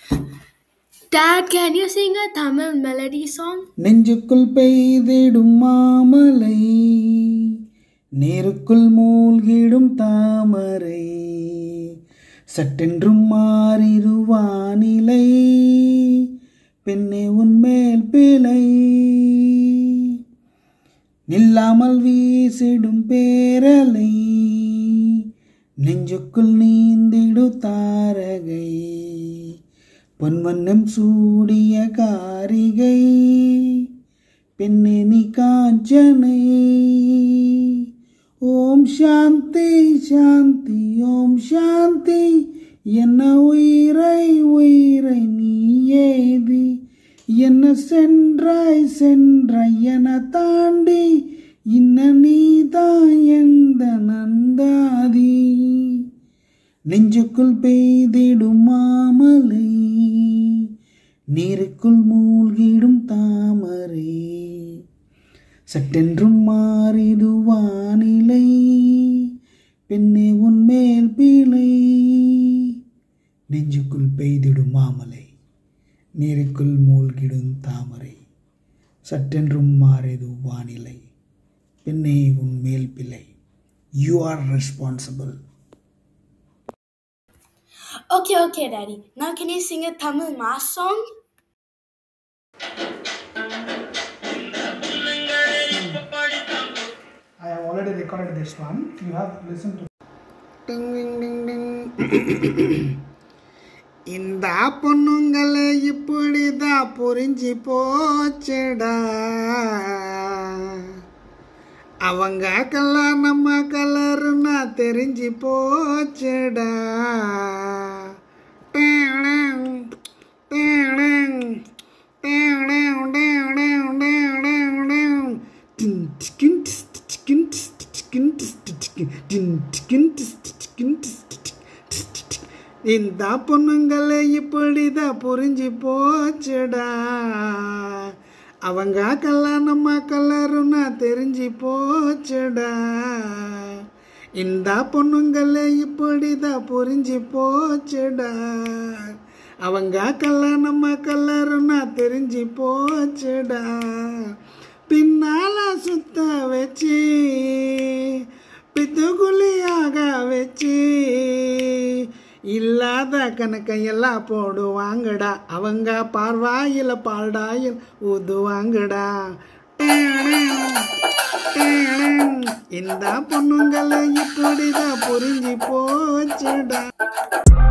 Dad, can you sing a Tamil melody song? நெஞ்சுக்குள் பெய்திடும் மாமலை நீருக்குள் மூழ்கிடும் தாமரை சட்டென்றும் மாறிடுவானிலை பெண்ணே உன்மேல் பிழை நில்லாமல் வீசிடும் பேரலை நெஞ்சுக்குள் நீந்திடு தாரகை பொன்வண்ணம் சூடிய காரிகை பெண்ணே நீ காஞ்சனை ஓம் சாந்தி சாந்தி ஓம் சாந்தி என்ன உயிரை உயிரை நீ ஏதி என்ன சென்றாய் சென்றாய் என தாண்டி இன்ன நீதான் எந்த நந்தாதி நெஞ்சுக்குள் பெய்திடும் மாமலை நீருக்குள் மூழ்கிடும் தாமரை சட்டென்றும் மாறிடுவானிலை பெண்ணே உன்மேல் பிழை நெஞ்சுக்குள் பெய்திடும் மாமலை நீருக்குள் மூழ்கிடும் தாமரை சட்டென்றும் மாறிடு வானிலை பெண்ணே உன்மேல் பிழை you are responsible Okay, okay, Daddy. Now can you sing a Tamil mass song? I have already recorded this one. You have listened to. டிங் டிங் டிங் டிங். இந்த பொண்ணுங்களை இப்படிதான் புரிஞ்சு போச்சடா அவங்க கலர் நம்ம கலருன்னா தெரிஞ்சு போச்சடா டேடேங், டேடேங், டேடேங், டேடேங், டேடேங், டேடேங். டின் டிக்கின் டிஸ் டிக்கின் டிஸ் டிக்கின் டிஸ் டிக்கின் டின் டிக்கின் டிஸ் டிக்கின் டிஸ் டிஸ் டிஸ். இந்த பொண்ணுங்களை இப்படிதான் புரிஞ்சு போச்சுடா அவங்க கல்ல நம்ம கலருன்னா தெரிஞ்சு போச்சுடா இந்த பொண்ணுங்களை இப்படிதான் புரிஞ்சு போச்சுடா அவங்க கல்ல நம்ம கலருன்னா தெரிஞ்சு போச்சுடா பின்னால சுத்த வச்சு பித்துக்குழியாக வச்சு இல்லாத கணக்கையெல்லாம் போடுவாங்கடா அவங்க பார்வாயில் பால்டாயில் ஊதுவாங்கடா டேடேங், டேடேங். இந்த பொண்ணுங்களை இப்படிதான் புரிஞ்சு போச்சுடா